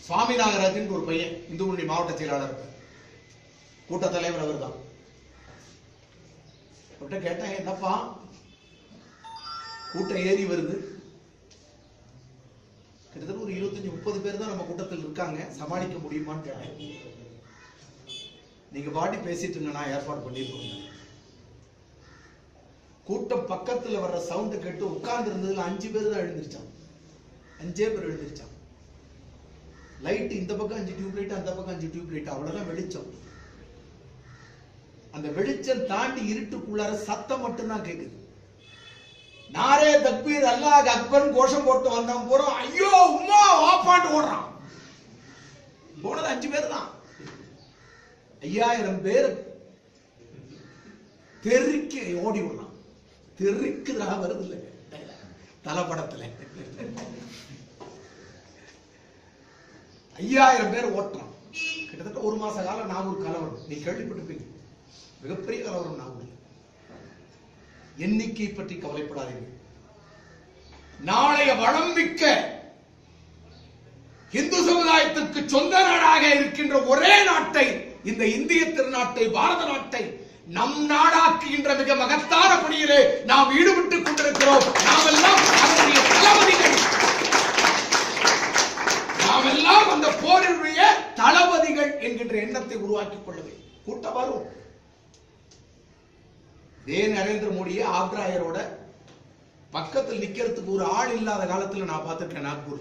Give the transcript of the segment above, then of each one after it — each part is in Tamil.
சுவாமி நாகராஜன் ஒரு பையன் இந்து முன்னணி மாவட்ட செயலாளர் கூட்ட தலைவர் அவர் தான் அவர்கிட்ட கேட்டேன் என்னப்பா கூட்டம் ஏறி வருது கிட்டத்தட்ட ஒரு இருபத்தஞ்சு முப்பது பேர் தான் நம்ம கூட்டத்தில் இருக்காங்க சமாளிக்க முடியுமான்னு கேட்டேன் நீங்க பாட்டி பேசிட்டு இருங்க நான் ஏற்பாடு பண்ணிருக்கோங்க கூட்டம் பக்கத்துல வர்ற சவுண்ட் கேட்டு உட்கார்ந்து இருந்ததுல அஞ்சு பேர் தான் எழுந்திருச்சான் அஞ்சே பேர் எழுந்திருச்சான் லைட் இந்த பக்கம் அஞ்சு டியூப் லைட் அந்த பக்கம் அஞ்சு டியூப் லைட் அவ்வளவுதான் வெளிச்சம் அந்த வெளிச்சம் தாண்டி இருட்டுக்குள்ளார சத்தம் மட்டும்தான் கேக்குது நாரே தக்பீர் அல்லாஹ் அக்பர் கோஷம் போட்டு வந்தான் போறோம் ஐயோ உம்மா வாப்பாண்டு ஓடுறான் போனது அஞ்சு பேர் தான் ஐயாயிரம் பேர் தெறிக்க ஓடி விடலாம் தெறிக்குதா வருது இல்ல தலைப்படத்துல ஐயாயிரம் பேர் ஓட்டுறான் கிட்டத்தட்ட ஒரு மாச காலம் நாகூர் கலவரம் நீ கேள்விப்பட்டிருப்பீங்க மிகப்பெரிய கலவரம் நாகூர் எண்ணிக்கை பற்றி கவலைப்படாதீர்கள் நாளைய வளம் மிக்க இந்து சமுதாயத்திற்கு சொந்த நாடாக இருக்கின்ற ஒரே நாட்டை இந்த இந்திய திருநாட்டை பாரத நாட்டை நம் நாடாக்குகின்ற மிக மகத்தான பணியிலே நாம் ஈடுபட்டுக் கொண்டிருக்கிறோம் நாம் எல்லாம் அதனுடைய தளபதிகள் நாம் எல்லாம் அந்த போரினுடைய தளபதிகள் என்கின்ற எண்ணத்தை உருவாக்கிக் கொள்ளவே கூட்டம் வரும் இதே நரேந்திர மோடியே ஆப்ராயரோட பக்கத்தில் நிக்கிறதுக்கு ஒரு ஆள் இல்லாத காலத்துல நான் பார்த்திருக்கேன் நாக்பூர்ல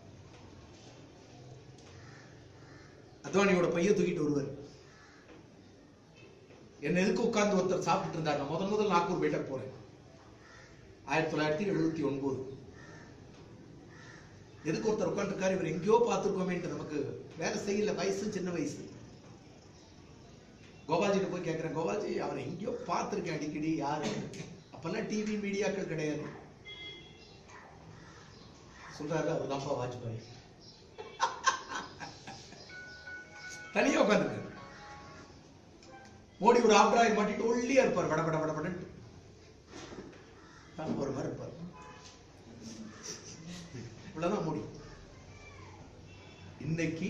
அத்வானியோட பைய தூக்கிட்டு வருவார் என்ன எதுக்கு உட்கார்ந்து ஒருத்தர் சாப்பிட்டு இருந்தார் நான் முதல் முதல் நாக்பூர் போயிட்ட போறேன் ஆயிரத்தி தொள்ளாயிரத்தி எழுபத்தி ஒன்பது எதுக்கு ஒருத்தர் உட்காந்துருக்காரு இவர் எங்கேயோ பார்த்துருக்கோமேன்ட்டு நமக்கு வேலை செய்யல வயசு சின்ன வயசு கோபால்ஜிட்ட போய் கேட்கிறேன் கோபால்ஜி அவரை எங்கேயோ பார்த்துருக்கேன் அடிக்கடி யாரு அப்பெல்லாம் டிவி மீடியாக்கள் கிடையாது சொல்றாரு அவர்தான்ப்பா வாஜ்பாய் தனியா உட்காந்துருக்காரு மோடி ஒரு ஆப்ராய் மாட்டிட்டு ஒல்லியா இருப்பார் பட பட பட படன்ட்டு ஒரு மாதிரி இருப்பார் இவ்வளவுதான் மோடி இன்னைக்கு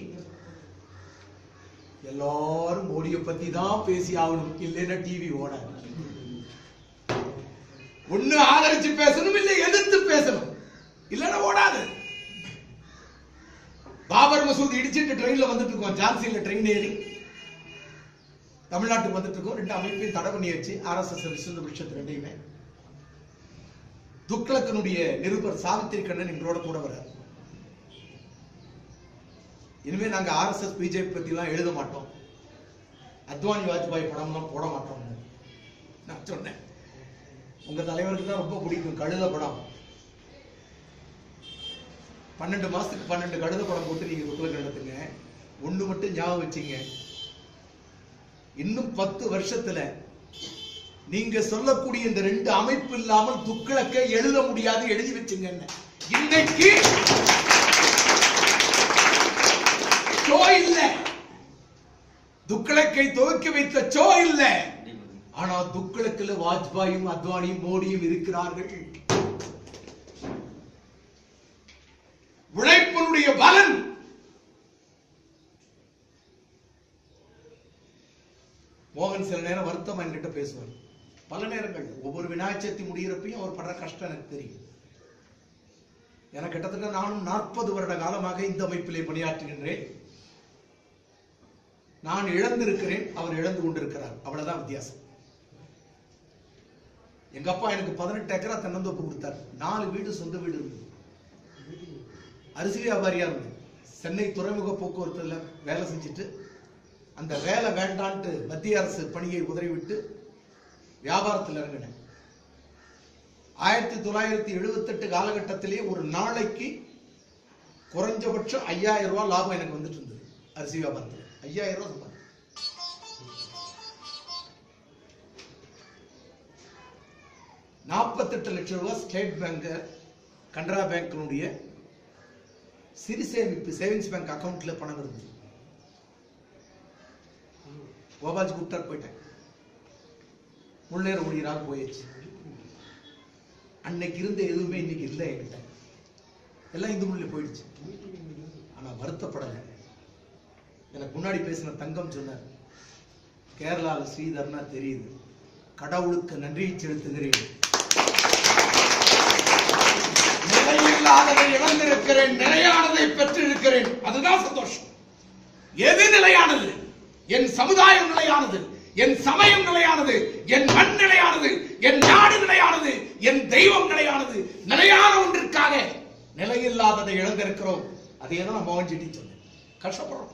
எல்லாரும் மோடியை பத்தி தான் பேசி ஆகணும் இல்லைன்னா டிவி ஓடாது ஒண்ணு ஆதரிச்சு பேசணும் இல்ல எதிர்த்து பேசணும் இல்லைன்னா ஓடாது பாபர் மசூதி இடிச்சிட்டு ட்ரெயின்ல வந்துட்டு இருக்கோம் ஜான்சியில ட்ரெயின் ஏறி தமிழ்நாட்டுக்கு வந்துட்டு இருக்கோம் ரெண்டு அமைப்பையும் தடை பண்ணி வச்சு ஆர்எஸ்எஸ் விசுந்த விஷயத்து ரெண்டையுமே துக்ளக்கனுடைய நிருபர் சாவித்திரி கண்ணன் எங்களோட கூட வர்றார் இனிமே நாங்க ஆர்எஸ்எஸ் பிஜேபி பத்தி எல்லாம் எழுத மாட்டோம் அத்வானி வாஜ்பாய் படம்லாம் போட மாட்டோம் நான் சொன்னேன் உங்க தலைவருக்கு தான் ரொம்ப பிடிக்கும் கழுத படம் பன்னெண்டு மாசத்துக்கு பன்னெண்டு கழுத படம் போட்டு நீங்க துக்ளக் நடத்துங்க ஒண்ணு மட்டும் ஞாபகம் வச்சீங்க இன்னும் பத்து வருஷத்துல நீங்க சொல்லக்கூடிய இந்த ரெண்டு அமைப்பு இல்லாமல் துக்ளக்கை எழுத முடியாது எழுதி வச்சுங்க இன்னைக்கு சோ இல்ல துக்ளக்கை துவக்கி வைத்த சோ இல்ல ஆனா துக்ளக்கில் வாஜ்பாயும் அத்வானியும் மோடியும் இருக்கிறார்கள் உழைப்பினுடைய பலன் மோகன் சில நேரம் வருத்தம் என்கிட்ட பேசுவார் பல நேரங்கள் ஒவ்வொரு விநாயகர் சதுர்த்தி முடிகிறப்பையும் அவர் படுற கஷ்டம் எனக்கு தெரியும் எனக்கு கிட்டத்தட்ட நானும் நாற்பது வருட காலமாக இந்த அமைப்பிலே பணியாற்றுகின்றேன் நான் இழந்திருக்கிறேன் அவர் இழந்து கொண்டிருக்கிறார் அவ்வளவுதான் வித்தியாசம் எங்க அப்பா எனக்கு பதினெட்டு ஏக்கரா தென்னந்தோப்பு கொடுத்தார் நாலு வீடு சொந்த வீடு இருந்தது அரிசி வியாபாரியா இருந்தது சென்னை துறைமுக போக்குவரத்துல வேலை செஞ்சுட்டு அந்த வேலை வேண்டான்ட்டு மத்திய அரசு பணியை உதறிவிட்டு வியாபாரத்தில் இறங்கினேன் ஆயிரத்தி தொள்ளாயிரத்தி எழுபத்தெட்டு காலகட்டத்திலே ஒரு நாளைக்கு குறைஞ்சபட்சம் ஐயாயிரம் ரூபாய் லாபம் எனக்கு வந்துட்டு இருந்தது அரிசி வியாபாரத்தில் ஐயாயிரம் ரூபாய் சம்பாதி நாற்பத்தெட்டு லட்சம் ரூபாய் ஸ்டேட் பேங்க் கனரா பேங்கினுடைய சிறு சேமிப்பு சேவிங்ஸ் பேங்க் அக்கவுண்ட்ல பணம் இருந்தது கோபால்ஜி கூப்பிட்டார் போயிட்டேன் முன்னேற முடிகிறார் போயிடுச்சு அன்னைக்கு இருந்த எதுவுமே இன்னைக்கு இல்லை என்கிட்ட எல்லாம் இந்து மொழியில போயிடுச்சு ஆனா நான் வருத்தப்படலை எனக்கு முன்னாடி பேசின தங்கம் சொன்னார் கேரளால ஸ்ரீதர்னா தெரியுது கடவுளுக்கு நன்றி செலுத்துகிறேன் நிலையில்லாததை இழந்திருக்கிறேன் நிலையானதை பெற்றிருக்கிறேன் அதுதான் சந்தோஷம் எது நிலையானது என் சமுதாயம் நிலையானது என் சமயம் நிலையானது என் மண் நிலையானது என் நாடு நிலையானது என் தெய்வம் நிலையானது நிலையான ஒன்றிற்காக நிலையில்லாததை இழந்திருக்கிறோம் அதே தான் நான் மோகன் செட்டி சொன்னேன் கஷ்டப்படுறோம்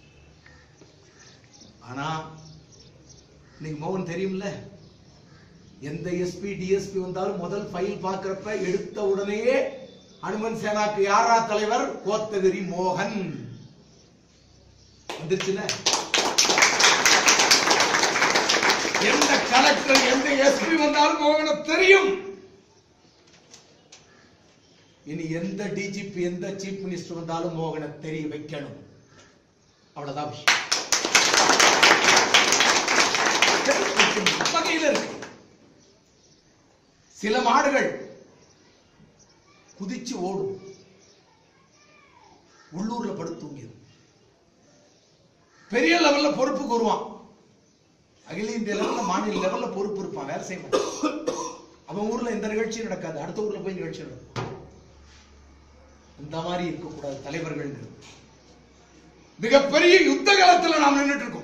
ஆனா இன்னைக்கு மோகன் தெரியும்ல எந்த எஸ்பி டிஎஸ்பி வந்தாலும் முதல் ஃபைல் பார்க்கறப்ப எடுத்த உடனேயே அனுமன் சேனாக்கு யாரா தலைவர் கோத்தகிரி மோகன் வந்துருச்சுல எந்த கலெக்டர் எந்த எஸ்பி வந்தாலும் மோகன தெரியும் இனி எந்த டிஜிபி எந்த சீஃப் மினிஸ்டர் வந்தாலும் மோகனை தெரிய வைக்கணும் அவ்வளவுதான் விஷயம் வகையில் இருக்கு சில மாடுகள் குதிச்சு ஓடும் உள்ளூர்ல படுத்து தூங்கிடும் பெரிய லெவல்ல பொறுப்பு கூறுவான் அகில இந்திய லெவல்ல மாநில லெவல்ல பொறுப்பு இருப்பான் வேலை செய்ய மாட்டான் அவன் ஊர்ல எந்த நிகழ்ச்சியும் நடக்காது அடுத்த ஊர்ல போய் நிகழ்ச்சி நடக்கும் இந்த மாதிரி இருக்கக்கூடாது தலைவர்கள் மிகப்பெரிய யுத்த காலத்துல நாம் நின்றுட்டு இருக்கோம்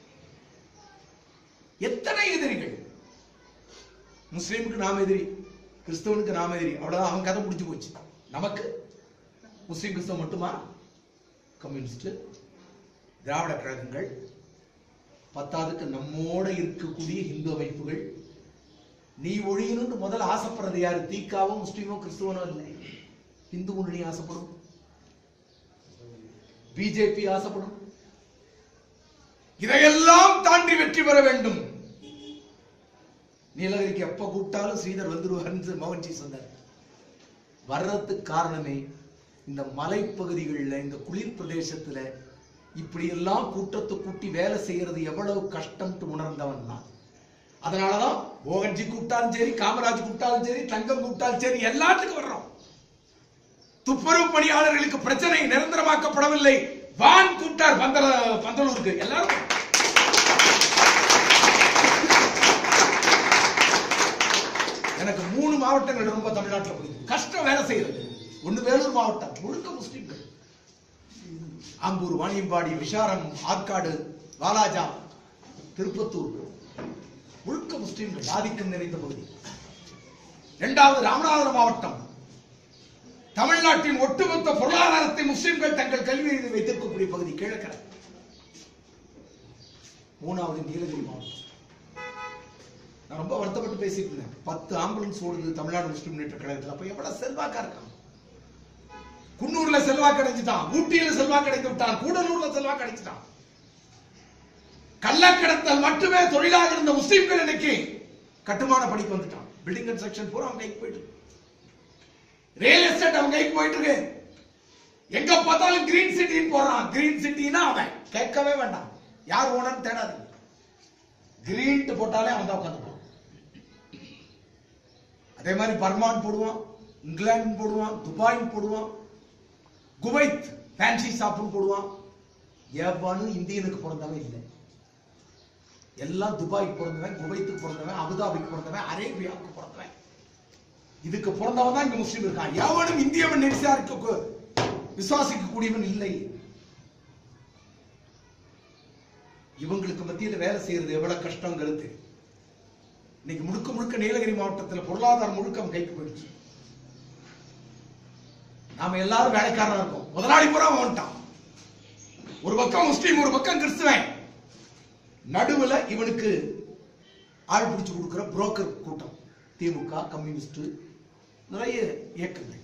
எத்தனை எதிரிகள் முஸ்லீமுக்கு நாம் எதிரி கிறிஸ்தவனுக்கு நாம் எதிரி அவ்வளவுதான் அவன் கதை முடிஞ்சு போச்சு நமக்கு முஸ்லீம் கிறிஸ்தவம் மட்டுமா கம்யூனிஸ்ட் திராவிட கழகங்கள் பத்தாவதுக்கு நம்மோட இருக்கக்கூடிய இந்து அமைப்புகள் நீ ஒழியணும்னு முதல்ல ஆசைப்படுறது யாரு தீக்காவோ முஸ்லீமோ கிறிஸ்துவனோ இல்லை இந்து முன்னணி ஆசைப்படும் பிஜேபி ஆசைப்படும் இதையெல்லாம் தாண்டி வெற்றி பெற வேண்டும் நீலகிரிக்கு எப்ப கூப்பிட்டாலும் ஸ்ரீதர் வந்துருவார்னு மோகன்ஜி சொன்னார் வர்றதுக்கு காரணமே இந்த மலைப்பகுதிகளில் இந்த குளிர் பிரதேசத்துல இப்படி எல்லாம் கூட்டத்தை கூட்டி வேலை செய்யறது எவ்வளவு கஷ்டம்ட்டு உணர்ந்தவன் தான் அதனாலதான் மோகன்ஜி கூப்பிட்டாலும் சரி காமராஜ் கூப்பிட்டாலும் சரி தங்கம் கூப்பிட்டாலும் சரி எல்லாத்துக்கும் வர்றோம் துப்புரவு பணியாளர்களுக்கு பிரச்சனை நிரந்தரமாக்கப்படவில்லை வான் கூப்பிட்டார் பந்தல பந்தலூருக்கு எல்லாரும் எனக்கு மூணு மாவட்டங்கள் ரொம்ப தமிழ்நாட்டில் பிடிக்கும் கஷ்டம் வேலை செய்யறது ஒண்ணு வேலூர் மாவட்டம் முழுக்க முஸ்லிம்கள் ஆம்பூர் வாணியம்பாடி விஷாரம் ஆற்காடு வாலாஜா திருப்பத்தூர் முழுக்க முஸ்லிம்கள் ஆதிக்கம் நிறைந்த பகுதி இரண்டாவது ராமநாதபுரம் மாவட்டம் தமிழ்நாட்டின் ஒட்டுமொத்த பொருளாதாரத்தை முஸ்லிம்கள் தங்கள் கல்வியில் வைத்திருக்கக்கூடிய பகுதி கிழக்கரை மூணாவது நீலகிரி மாவட்டம் நான் ரொம்ப வருத்தப்பட்டு பேசிட்டு இருந்தேன் பத்து ஆம்புலன்ஸ் ஓடுது தமிழ்நாடு முஸ்லிம் முன்னேற்ற கழகத்தில் அப்ப எவ்வளவு செல்வாக்கா இருக்கான் குன்னூர்ல செல்வாக்கு அடைஞ்சிட்டான் ஊட்டியில செல்வாக்கு அடைந்து விட்டான் கூடலூர்ல செல்வாக்கு அடைஞ்சிட்டான் கள்ளக்கடத்தல் மட்டுமே தொழிலாக இருந்த முஸ்லிம்கள் இன்னைக்கு கட்டுமான பணிக்கு வந்துட்டான் பில்டிங் கன்ஸ்ட்ரக்ஷன் பூரா அவங்க கைக்கு போயிட்டு ரியல் எஸ்டேட் அவன் கைக்கு போயிட்டு இருக்கு எங்க பார்த்தாலும் கிரீன் சிட்டின்னு போடுறான் கிரீன் சிட்டினா அவன் கேட்கவே வேண்டாம் யார் ஓனர் தேடாது கிரீன் போட்டாலே அவன் தான் உட்காந்துப்பான் அதே மாதிரி பர்மான் போடுவான் இங்கிலாந்து போடுவான் துபாய் போடுவான் குவைத் ஃபேன்சி ஷாப்புன்னு போடுவான் எவனும் இந்தியனுக்கு பிறந்தவன் இல்லை எல்லாம் துபாய்க்கு பிறந்தவன் குவைத்துக்கு பிறந்தவன் அபுதாபிக்கு பிறந்தவன் அரேபியாவுக்கு பிறந்தவன் இதுக்கு பிறந்தவன் தான் இங்க முஸ்லீம் இருக்கான் எவனும் இந்தியவன் விசாரிக்க விசுவாசிக்க கூடியவன் இல்லை இவங்களுக்கு மத்தியில வேலை செய்யறது எவ்வளவு கஷ்டங்கிறது இன்னைக்கு முழுக்க முழுக்க நீலகிரி மாவட்டத்துல பொருளாதாரம் முழுக்க அவன் கைக்கு போயிடுச்சு நாம எல்லாரும் வேலைக்காரனா இருக்கோம் முதலாளி பூரா அவன் வந்துட்டான் ஒரு பக்கம் முஸ்லீம் ஒரு பக்கம் கிறிஸ்துவன் நடுவுல இவனுக்கு ஆள் பிடிச்சு கொடுக்கிற புரோக்கர் கூட்டம் திமுக கம்யூனிஸ்ட் நிறைய இயக்கங்கள்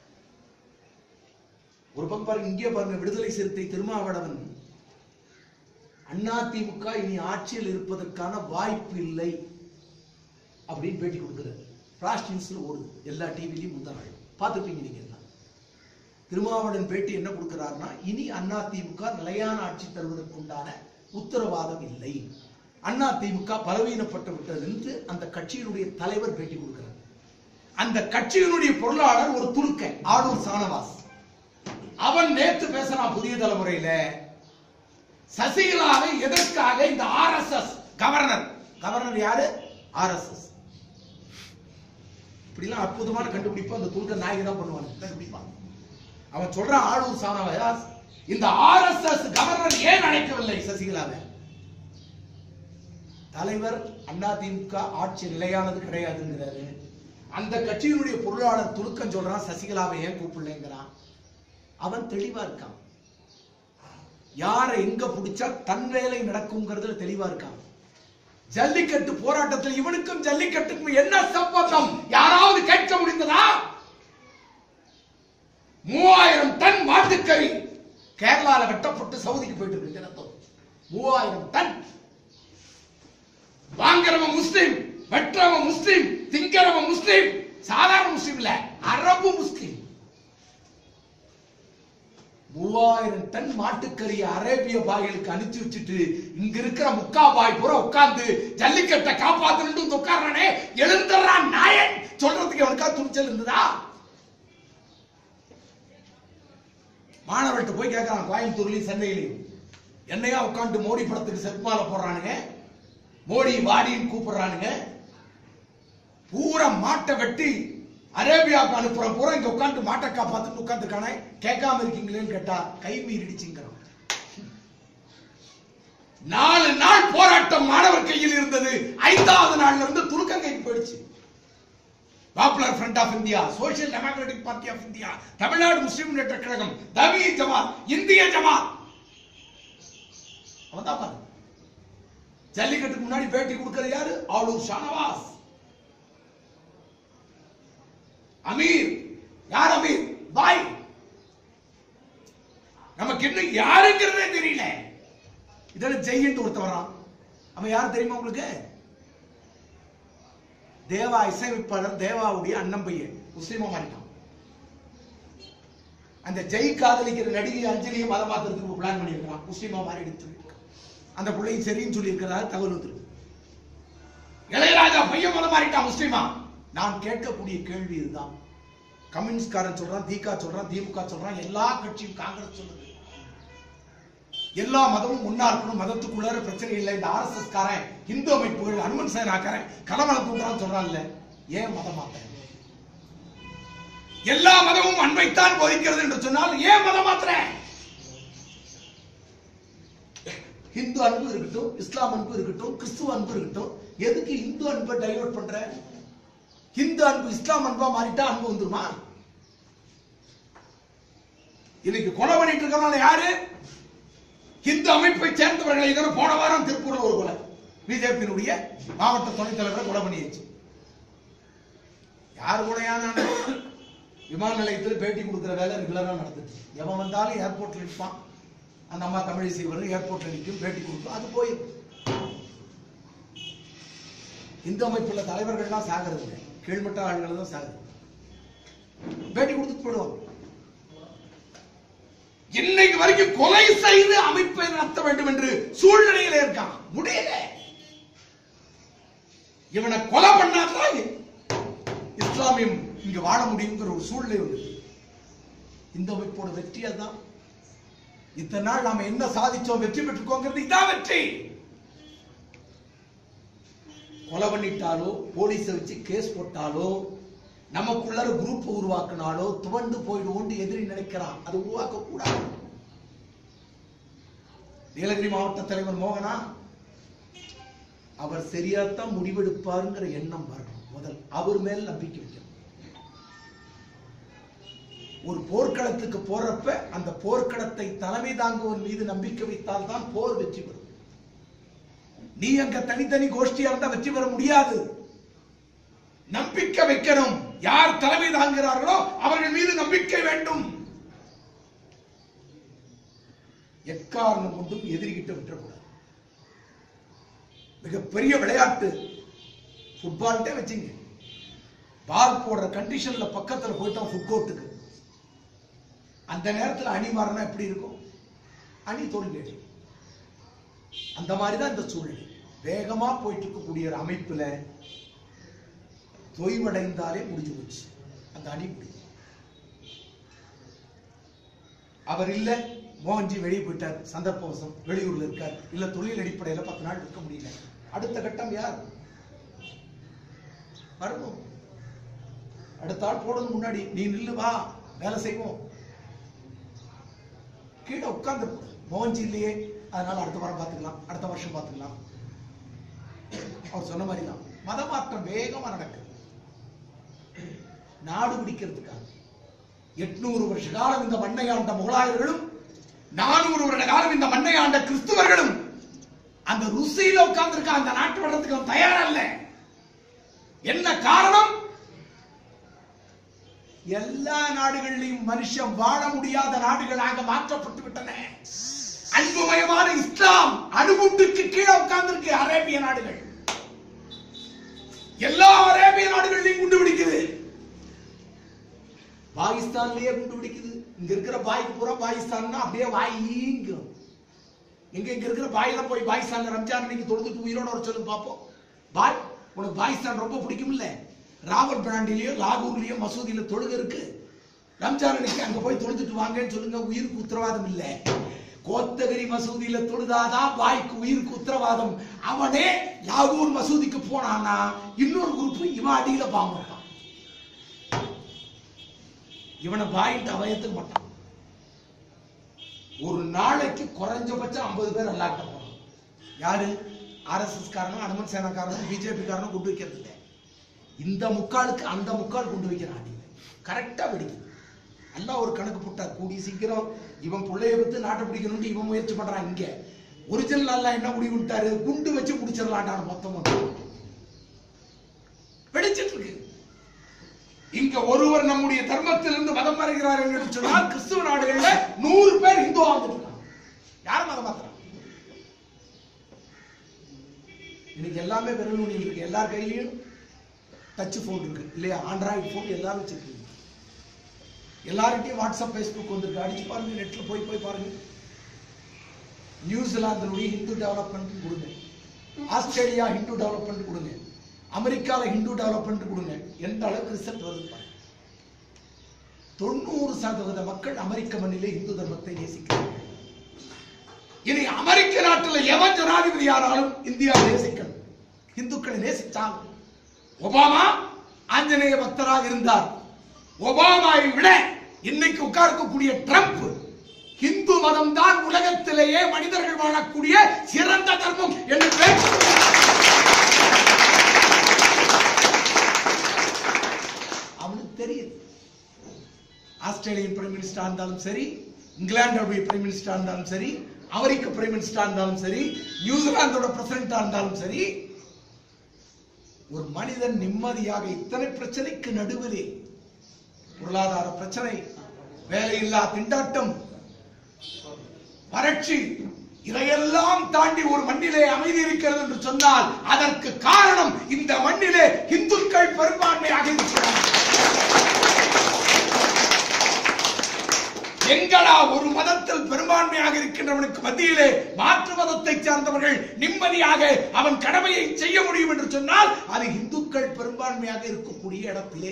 ஒரு பக்கம் பாருங்க இங்கே பாருங்க விடுதலை சிறுத்தை திருமாவளவன் அண்ணா திமுக இனி ஆட்சியில் இருப்பதற்கான வாய்ப்பு இல்லை அப்படின்னு பேட்டி கொடுக்குறாரு பிளாஸ்ட் நியூஸ்ல ஓடுது எல்லா டிவிலையும் முந்தா நாள் பார்த்துருப்பீங்க நீங்க எல்லாம் திருமாவளவன் பேட்டி என்ன கொடுக்கிறாருன்னா இனி அண்ணா திமுக நிலையான ஆட்சி தருவதற்குண்டான உத்தரவாதம் இல்லை அண்ணா திமுக பலவீனப்பட்டு விட்டது என்று அந்த கட்சியினுடைய தலைவர் பேட்டி கொடுக்கிறார் அந்த கட்சியினுடைய பொருளாளர் ஒரு துருக்க ஆளூர் சானவாஸ் அவன் நேத்து பேசுறான் புதிய தலைமுறையில சசிகலாவை எதற்காக இந்த ஆர்எஸ்எஸ் கவர்னர் கவர்னர் யாரு ஆர்எஸ்எஸ் இப்படிலாம் அற்புதமான கண்டுபிடிப்பு அந்த துல்க நாயகி தான் பண்ணுவாங்க கண்டுபிடிப்பான் அவன் சொல்றான் ஆளூர் சாணவாஸ் இந்த ஆர்எஸ்எஸ் கவர்னர் ஏன் அழைக்கவில்லை சசிகலாவை தலைவர் அதிமுக ஆட்சி நிலையானது கிடையாதுங்கிறாரு அந்த கட்சியினுடைய பொருளாளர் துலுக்கம் சொல்றான் சசிகலாவை ஏன் கூப்பிடலைங்கிறான் அவன் தெளிவா இருக்கான் யாரை எங்க பிடிச்சா தன் வேலை நடக்குங்கிறதுல தெளிவா இருக்கான் ஜல்லிக்கட்டு போராட்டத்தில் இவனுக்கும் ஜல்லிக்கட்டுக்கும் என்ன சம்பந்தம் யாராவது கேட்க முடிந்ததா மூவாயிரம் டன் மாட்டுக்கறி கேரளால வெட்டப்பட்டு சவுதிக்கு போயிட்டு இருக்கு தினத்தோம் மூவாயிரம் டன் வாங்குறவன் முஸ்லிம் வெட்டுறவன் முஸ்லிம் திங்கிறவன் முஸ்லிம் சாதாரண முஸ்லிம் இல்ல அரபு முஸ்லிம் மூவாயிரம் டன் மாட்டுக்கறி அரேபிய பாய்களுக்கு அனுப்பிச்சு வச்சுட்டு இங்க இருக்கிற முக்கா பாய் பூரா உட்கார்ந்து ஜல்லிக்கட்டை காப்பாத்தணும்னு வந்து உட்கார்றானே எழுந்துறான் நாயன் சொல்றதுக்கு அவனுக்கா துணிச்சல் இருந்ததா மாணவர்கிட்ட போய் கேட்கறான் கோயம்புத்தூர்லயும் சென்னையிலையும் என்னையா உட்காந்து மோடி படத்துக்கு செருப்பால போடுறானுங்க மோடி வாடின்னு கூப்பிடுறானுங்க பூரா மாட்டை வெட்டி அரேபியாவுக்கு அனுப்புற பூரா இங்க உட்காந்து மாட்டை காப்பாத்துன்னு உட்காந்துருக்கானே கேட்காம இருக்கீங்களேன்னு கேட்டா கை மீறிடுச்சுங்கிறான் நாலு நாள் போராட்டம் மாணவர் கையில் இருந்தது ஐந்தாவது நாள்ல இருந்து துருக்கம் கைக்கு போயிடுச்சு Popular Front of India Social Democratic Party of India Tamil Nadu Muslim Munnetra Kazhagam தவி ஜமாத் இந்திய ஜமாத் அவன் தான் பாருங்க ஜல்லிக்கட்டுக்கு முன்னாடி பேட்டி கொடுக்கிறது யாரு ஆளூர் ஷானவாஸ் அமீர் யார் அமீர் பாய் நமக்கு இன்னும் யாருங்கிறதே தெரியல இதெல்லாம் ஜெயின்ட்டு ஒருத்தன் வரான் அவன் யார் தெரியுமா உங்களுக்கு தேவா இசையமைப்பாளர் தேவாவுடைய அண்ணன் பையன் முஸ்லீமா மாறிட்டான் அந்த ஜெய் காதலிக்கிற நடிகை அஞ்சலியை மதம் மாத்துறதுக்கு பிளான் பண்ணியிருக்கான் முஸ்லீமா மாறிடுச்சு சொல்லியிருக்கான் அந்த பிள்ளையும் சரின்னு சொல்லியிருக்கிறாரு தகவல் வந்துருக்கு இளையராஜா பையன் மதம் மாறிட்டான் முஸ்லீமா நான் கேட்கக்கூடிய கேள்வி இதுதான் கம்யூனிஸ்ட்காரன் சொல்றான் தீகா சொல்றான் திமுக சொல்றான் எல்லா கட்சியும் காங்கிரஸ் சொல்லுது எல்லா மதமும் முன்னா இருக்கணும் மதத்துக்குள்ளார பிரச்சனை இல்லை இந்த ஆர்எஸ்எஸ் காரன் இந்து அமைப்புகள் அனுமன் சேனாக்காரன் கலவரம் தூண்டுறான்னு சொல்றான்ல ஏன் மதம் மாத்த எல்லா மதமும் அன்பைத்தான் போதிக்கிறது என்று சொன்னால் ஏன் மதம் மாத்திர இந்து அன்பு இருக்கட்டும் இஸ்லாம் அன்பு இருக்கட்டும் கிறிஸ்துவ அன்பு இருக்கட்டும் எதுக்கு இந்து அன்பை டைவர்ட் பண்ற இந்து அன்பு இஸ்லாம் அன்பா மாறிட்டா அன்பு வந்துருமா இன்னைக்கு கொலை பண்ணிட்டு இருக்கவங்க யாரு இந்து அமைப்பை சேர்ந்தவர்களை இதன போன வாரம் திருப்பூர்ல ஒரு கொலை பிஜேபியினுடைய மாவட்ட துணைத் தலைவரை கொலை பண்ணியாச்சு யார் கூடயான விமான நிலையத்தில் பேட்டி கொடுக்கிற வேலை ரெகுலரா நடந்துச்சு எவன் வந்தாலும் ஏர்போர்ட்ல நிற்பான் அந்த அம்மா தமிழிசை வரும் ஏர்போர்ட்ல நிற்கும் பேட்டி கொடுக்கும் அது போய் இந்து அமைப்புள்ள தலைவர்கள்லாம் சாகிறது இல்லை கீழ்மட்ட ஆளுகள் தான் சாகுது பேட்டி கொடுத்துட்டு போயிடுவாங்க இன்னைக்கு வரைக்கும் கொலை செய்து அமைப்பை நடத்த வேண்டும் என்று சூழ்நிலையில இருக்கான் முடியல இவனை கொலை பண்ணாதான் இஸ்லாமியம் இங்க வாழ முடியுங்கிற ஒரு சூழ்நிலை வந்து இந்த அமைப்போட வெற்றி அதுதான் இத்தனை நாள் நாம என்ன சாதிச்சோம் வெற்றி பெற்றுக்கோங்கிறது இதான் வெற்றி கொலை பண்ணிட்டாலோ போலீஸை வச்சு கேஸ் போட்டாலோ நமக்குள்ள குரூப் உருவாக்கினாலோ துவண்டு போயிடுவோம் எதிரி நினைக்கிறான் அது உருவாக்க கூடாது நீலகிரி மாவட்ட தலைவர் மோகனா அவர் சரியாத்தான் முடிவெடுப்பாருங்கிற எண்ணம் வரணும் முதல் அவர் மேல் நம்பிக்கை வைக்கணும் ஒரு போர்க்களத்துக்கு போறப்ப அந்த போர்க்களத்தை தலைமை தாங்குவன் மீது நம்பிக்கை வைத்தால் தான் போர் வெற்றி பெறும் நீ அங்க தனித்தனி கோஷ்டியா இருந்தா வெற்றி பெற முடியாது நம்பிக்கை வைக்கணும் யார் தலைமை தாங்குகிறார்களோ அவர்கள் மீது நம்பிக்கை வேண்டும் எக்காரணம் கொண்டும் எதிரிகிட்ட விட்டுறக்கூடாது மிகப்பெரிய விளையாட்டு ஃபுட்பால்ட்டே வச்சுங்க பால் போடுற கண்டிஷன்ல பக்கத்துல போயிட்டோம் ஃபுட் கோர்ட்டுக்கு அந்த நேரத்துல அணி மாறினா எப்படி இருக்கும் அணி தோல்வி அடையும் அந்த மாதிரி தான் இந்த சூழ்நிலை வேகமா போயிட்டு இருக்கக்கூடிய ஒரு அமைப்புல தொய்வடைந்தாலே முடிஞ்சு போச்சு அந்த அணி முடியும் அவர் இல்ல மோகன்ஜி வெளியே போயிட்டார் சந்தர்ப்பவசம் வெளியூர்ல இருக்கார் இல்ல தொழில் அடிப்படையில பத்து நாள் இருக்க முடியல அடுத்த கட்டம் யார் வரணும் அடுத்த ஆள் போடுறது முன்னாடி நீ நில்லு வா வேலை செய்வோம் கீழே உட்கார்ந்து மோகன்ஜி இல்லையே அதனால அடுத்த வாரம் பார்த்துக்கலாம் அடுத்த வருஷம் பார்த்துக்கலாம் அவர் சொன்ன மாதிரி தான் மதமாற்றம் வேகமா நடக்குது நாடு பிடிக்கிறதுக்காக எட்நூறு வருஷ காலம் இந்த மண்ணை ஆண்ட முகலாயர்களும் நானூறு வருட காலம் இந்த மண்ணை ஆண்ட கிறிஸ்துவர்களும் அந்த ருசியில உட்கார்ந்திருக்க அந்த நாட்டு வர்றதுக்கு அவன் தயாரா இல்ல என்ன காரணம் எல்லா நாடுகளிலும் மனுஷன் வாழ முடியாத நாடுகளாக மாற்றப்பட்டு விட்டன அன்புமயமான இஸ்லாம் அணுகுண்டுக்கு கீழே உட்கார்ந்திருக்கு அரேபிய நாடுகள் எல்லா அரேபிய நாடுகளிலும் குண்டு பிடிக்குது பாகிஸ்தான்லயே குண்டு பிடிக்குது இங்க இருக்கிற பாய்க்கு பூரா பாகிஸ்தான் அப்படியே வாய் ஈங்கும் எங்க இங்க இருக்கிற பாயில போய் பாகிஸ்தான்ல ரம்ஜான் அன்னைக்கு தொழுதுட்டு உயிரோட வர சொல்லுங்க பாப்போம் பாய் உனக்கு பாகிஸ்தான் ரொம்ப பிடிக்கும் இல்ல ராவல் பிராண்டிலேயோ லாகூர்லயோ மசூதியில தொழுகை இருக்கு ரம்ஜான் அன்னைக்கு அங்க போய் தொழுதுட்டு வாங்கன்னு சொல்லுங்க உயிருக்கு உத்தரவாதம் இல்ல கோத்தகிரி மசூதியில தொழுதாதான் பாய்க்கு உயிருக்கு உத்தரவாதம் அவனே லாகூர் மசூதிக்கு போனானா இன்னொரு குரூப் இவன் அடியில பாம்பு இவனை பாயிண்ட் அவயத்துக்கு மாட்டான் ஒரு நாளைக்கு குறைஞ்சபட்சம் ஐம்பது பேர் அல்லாட்ட போறான் யாரு ஆர்எஸ்எஸ் காரனும் அனுமன் சேனா காரனும் பிஜேபி காரனும் கொண்டு வைக்கிறது இல்லை இந்த முக்காலுக்கு அந்த முக்கால் கொண்டு வைக்கிறான் அடியில கரெக்டா வெடிக்குது எல்லாம் ஒரு கணக்கு போட்டார் கூடிய சீக்கிரம் இவன் பிள்ளைய வித்து நாட்டை பிடிக்கணும்னு இவன் முயற்சி பண்றான் இங்க ஒரிஜினல் அல்ல என்ன முடிவு விட்டாரு குண்டு வச்சு முடிச்சிடலாண்டான் மொத்தம் வெடிச்சிட்டு இருக்கு இங்க ஒருவர் நம்முடைய தர்மத்திலிருந்து மதம் மாறுகிறார் என்று சொன்னால் கிறிஸ்துவ நாடுகள்ல நூறு பேர் இந்து இருக்காங்க யார் மதம் மாத்திரம் இன்னைக்கு எல்லாமே விரல் நுனியில் இருக்கு எல்லார் கையிலயும் டச் போன் இருக்கு இல்லையா ஆண்ட்ராய்டு போன் எல்லாரும் வச்சிருக்கீங்க எல்லார்கிட்டயும் வாட்ஸ்அப் ஃபேஸ்புக் வந்திருக்கு அடிச்சு பாருங்க நெட்ல போய் போய் பாருங்க நியூசிலாந்தினுடைய ஹிந்து டெவலப்மெண்ட் கொடுங்க ஆஸ்திரேலியா ஹிந்து டெவலப்மெண்ட் கொடுங்க அமெரிக்கால ஹிந்து டெவலப்மெண்ட் கொடுங்க எந்த அளவுக்கு ரிசல்ட் வருது பாருங்க தொண்ணூறு சதவீத மக்கள் அமெரிக்க மண்ணிலே இந்து தர்மத்தை நேசிக்கிறார்கள் இனி அமெரிக்க நாட்டில் எவன் ஜனாதிபதி ஆனாலும் இந்தியா நேசிக்கணும் இந்துக்களை நேசித்தால் ஒபாமா ஆஞ்சநேய பக்தராக இருந்தார் ஒபாமாவை விட இன்னைக்கு உட்கார்க்கக்கூடிய ட்ரம்ப் இந்து மதம் தான் உலகத்திலேயே மனிதர்கள் வாழக்கூடிய சிறந்த தர்மம் என்று பேர் அவனுக்கு தெரியுது ஆஸ்திரேலியன் பிரைம் மினிஸ்டரா இருந்தாலும் சரி இங்கிலாந்தோடைய பிரைம் மினிஸ்டரா இருந்தாலும் சரி அமெரிக்க பிரைம் மினிஸ்டரா இருந்தாலும் சரி நியூசிலாந்தோட பிரசிடண்டா இருந்தாலும் சரி ஒரு மனிதன் நிம்மதியாக இத்தனை பிரச்சனைக்கு நடுவிலே பொருளாதார பிரச்சனை வேலையில்லா திண்டாட்டம் வறட்சி இதையெல்லாம் தாண்டி ஒரு மண்ணிலே அமைதி இருக்கிறது என்று சொன்னால் அதற்கு காரணம் இந்த மண்ணிலே இந்துக்கள் பெரும்பான்மையாக இருக்கிறார்கள் எங்களா ஒரு மதத்தில் பெரும்பான்மையாக இருக்கின்றவனுக்கு மத்தியிலே மாற்று மதத்தை சார்ந்தவர்கள் நிம்மதியாக அவன் கடமையை செய்ய முடியும் என்று சொன்னால் அது இந்துக்கள் பெரும்பான்மையாக இருக்கக்கூடிய இடத்திலே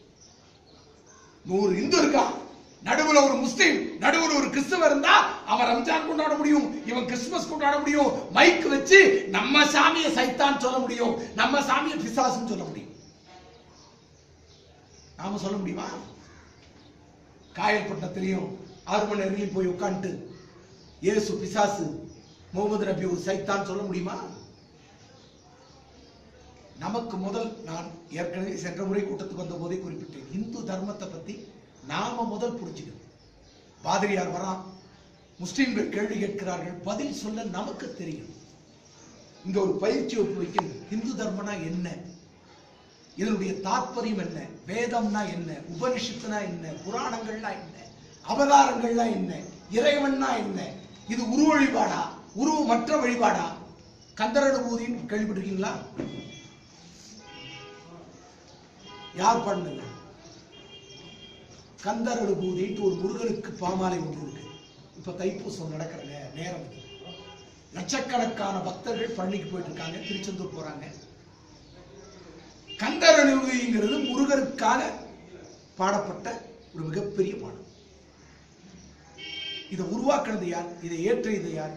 நூறு இந்து இருக்கான் நடுவுல ஒரு முஸ்லிம் நடுவுல ஒரு கிறிஸ்தவ இருந்தா அவன் ரம்ஜான் கொண்டாட முடியும் இவன் கிறிஸ்துமஸ் கொண்டாட முடியும் மைக் வச்சு நம்ம சாமியை சைத்தான் சொல்ல முடியும் நம்ம சாமியை பிசாசுன்னு சொல்ல முடியும் நாம சொல்ல முடியுமா காயல்பட்டத்திலையும் ஆறு மணி நேரம் போய் உட்காந்துட்டு இயேசு பிசாசு முகமது நபி ஒரு சைத்தான் சொல்ல முடியுமா நமக்கு முதல் நான் ஏற்கனவே சென்ற முறை கூட்டத்துக்கு வந்த போதே குறிப்பிட்டேன் இந்து தர்மத்தை பத்தி நாம முதல் புரிஞ்சுக்கணும் பாதிரியார் வரான் முஸ்லிம்கள் கேள்வி கேட்கிறார்கள் பதில் சொல்ல நமக்கு தெரியும் இங்க ஒரு பயிற்சி வகுப்பு வைக்கணும் இந்து தர்மனா என்ன இதனுடைய தாற்பயம் என்ன வேதம்னா என்ன உபனிஷத்துனா என்ன புராணங்கள்னா என்ன அவதாரங்கள்னா என்ன இறைவன்னா என்ன இது உருவ வழிபாடா உருவமற்ற வழிபாடா கந்தரனுபூதின்னு கேள்விப்பட்டிருக்கீங்களா யார் பண்ணல கந்தர் அனுபூதிட்டு ஒரு முருகனுக்கு பாமாலை ஒன்று இருக்கு இப்ப தைப்பூசம் நடக்கிற நே- நேரம் இது. லட்சக்கணக்கான பக்தர்கள் பழனிக்கு போயிட்டு இருக்காங்க திருச்செந்தூர் போறாங்க கந்தர் அனுபூதிங்கிறது முருகருக்காக பாடப்பட்ட ஒரு மிகப்பெரிய பாடம் இதை உருவாக்குனது யார் இதை ஏற்றியது யார்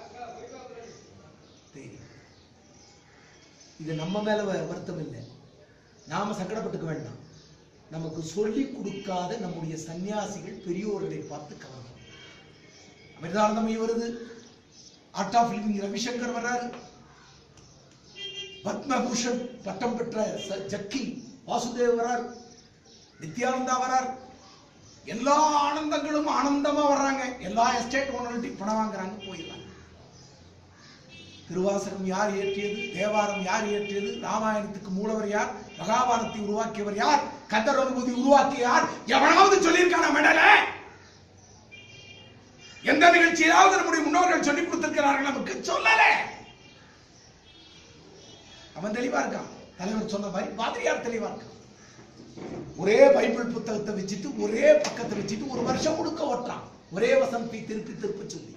தெரியும் இது நம்ம மேல வ- வருத்தம் இல்லை நாம சங்கடப்பட்டுக்க வேண்டாம் நமக்கு சொல்லி கொடுக்காத நம்முடைய சன்னியாசிகள் பெரியோர்களை பார்த்து கவனம் அமிர்தானந்தமயி வருது ஆர்ட் ஆஃப் லிவிங் ரவிசங்கர் வர்றாரு பத்மபூஷன் பட்டம் பெற்ற ச- ஜக்கி வாசுதேவ் வரார் நித்யானந்தா வரார் எல்லா ஆனந்தங்களும் ஆனந்தமா வர்றாங்க எல்லா எஸ்டேட் ஓனர்கிட்டையும் பணம் வாங்குறாங்க போயிடறாங்க திருவாசகம் யார் இயற்றியது தேவாரம் யார் இயற்றியது ராமாயணத்துக்கு மூலவர் யார் மகாபாரத்தை உருவாக்கியவர் யார் கந்தர் அனுபூதி உருவாக்கிய யார் எவனாவது சொல்லியிருக்கான மெடல எந்த நிகழ்ச்சியாவது நம்முடைய முன்னோர்கள் சொல்லி கொடுத்திருக்கிறார்கள் நமக்கு சொல்லல அவன் தெளிவா இருக்கான் தலைவர் சொன்ன மாதிரி பாதிரியார் தெளிவா இருக்கான் ஒரே பைபிள் புத்தகத்தை வச்சுட்டு ஒரே பக்கத்தை வச்சுட்டு ஒரு வருஷம் முழுக்க ஓட்டுறான் ஒரே வசனத்தை திருப்பி திருப்பி சொல்லி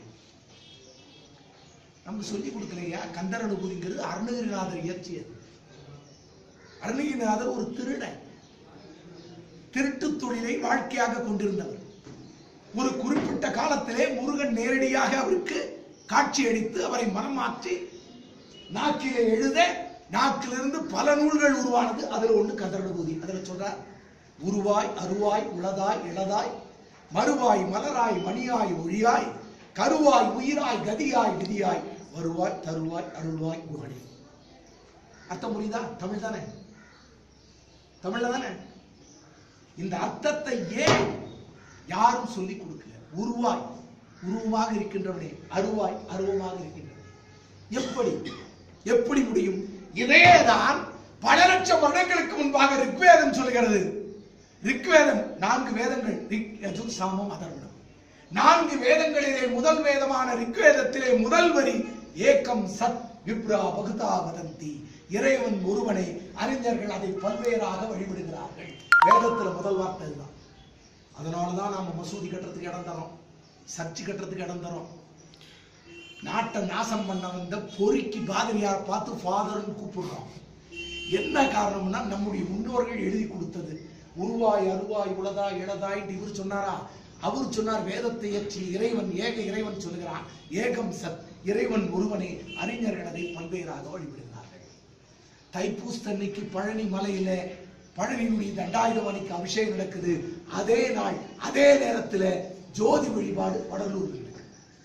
நம்ம சொல்லி கொடுக்கலையா கந்தர் அனுபூதிங்கிறது அருணகிரிநாதர் இயற்றியது அருணகிரிநாதர் ஒரு திருடன் திருட்டு தொழிலை வாழ்க்கையாக கொண்டிருந்தவர் ஒரு குறிப்பிட்ட காலத்திலே முருகன் நேரடியாக அவருக்கு காட்சியளித்து அவரை மனமாற்றி நாக்கிலே எழுத நாக்கிலிருந்து பல நூல்கள் உருவானது அதுல ஒண்ணு கந்தரனுபூதி அதுல சொல்றார் உருவாய் அருவாய் உளதாய் இளதாய் மறுவாய் மலராய் மணியாய் ஒழியாய் கருவாய் உயிராய் கதியாய் விதியாய் வருவாய் தருவாய் அருள்வாய் குகனே அர்த்தம் புரியுதா தமிழ் தானே தமிழ்ல தானே இந்த அர்த்தத்தை ஏன் யாரும் சொல்லிக் கொடுக்கல உருவாய் உருவமாக இருக்கின்றவனே அருவாய் அருவமாக இருக்கின்றவனே எப்படி எப்படி முடியும் இதேதான் பல லட்சம் வருடங்களுக்கு முன்பாக ரிக்வேதம் சொல்கிறது ரிக்வேதம் நான்கு வேதங்கள் ரிக் யஜுர் சாமம் அதர்வணம் நான்கு வேதங்களிலே முதல் வேதமான ரிக்வேதத்திலே முதல் வரி ஏக்கம் சத் விப்ரா பகுதா வதந்தி இறைவன் ஒருவனை அறிஞர்கள் அதை பல்வேறாக வழிபடுகிறார்கள் வேதத்துல முதல் வார்த்தை இதுதான் அதனாலதான் நாம மசூதி கட்டுறதுக்கு இடம் தரோம் சர்ச்சு கட்டுறதுக்கு இடம் தரோம் நாட்டை நாசம் பண்ண வந்த பொறுக்கி பாதிரியார் பார்த்து ஃபாதர்னு கூப்பிடுறோம் என்ன காரணம்னா நம்முடைய முன்னோர்கள் எழுதி கொடுத்தது உருவாய் அருவாய் உளதாய் இளதாய் இவர் சொன்னாரா அவர் சொன்னார் வேதத்தை ஏற்றி இறைவன் ஏக இறைவன் சொல்லுகிறான் ஏகம் சத் இறைவன் ஒருவனை அறிஞர்கள் அதை பல்வேறாக வழிபடுகிறார்கள் தைப்பூசத்தன்னைக்கு பழனி மலையில பழனியுடைய தண்டாயுதவனிக்கு அபிஷேகம் நடக்குது அதே நாள் அதே நேரத்துல ஜோதி வழிபாடு வடலூர் இருக்கு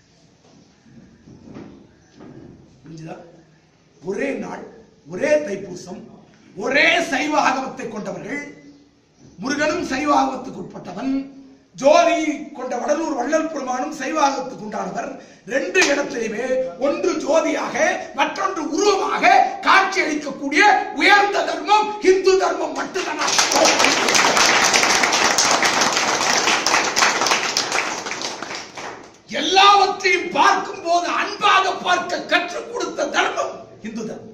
புரிஞ்சுதா ஒரே நாள் ஒரே தைப்பூசம் ஒரே சைவ ஆகமத்தை கொண்டவர்கள் முருகனும் சைவ ஆகமத்துக்கு உட்பட்டவன் ஜோதி கொண்ட வடலூர் வள்ளல் பெருமானும் சைவ ஆகமத்துக்கு உண்டானவர் ரெண்டு இடத்திலுமே ஒன்று ஜோதியாக மற்றொன்று உருவமாக காட்சி அளிக்கக்கூடிய உயர்ந்த தர்மம் இந்து தர்மம் மட்டும்தான் எல்லாவற்றையும் பார்க்கும் போது அன்பாக பார்க்க கற்றுக் கொடுத்த தர்மம் இந்து தர்மம்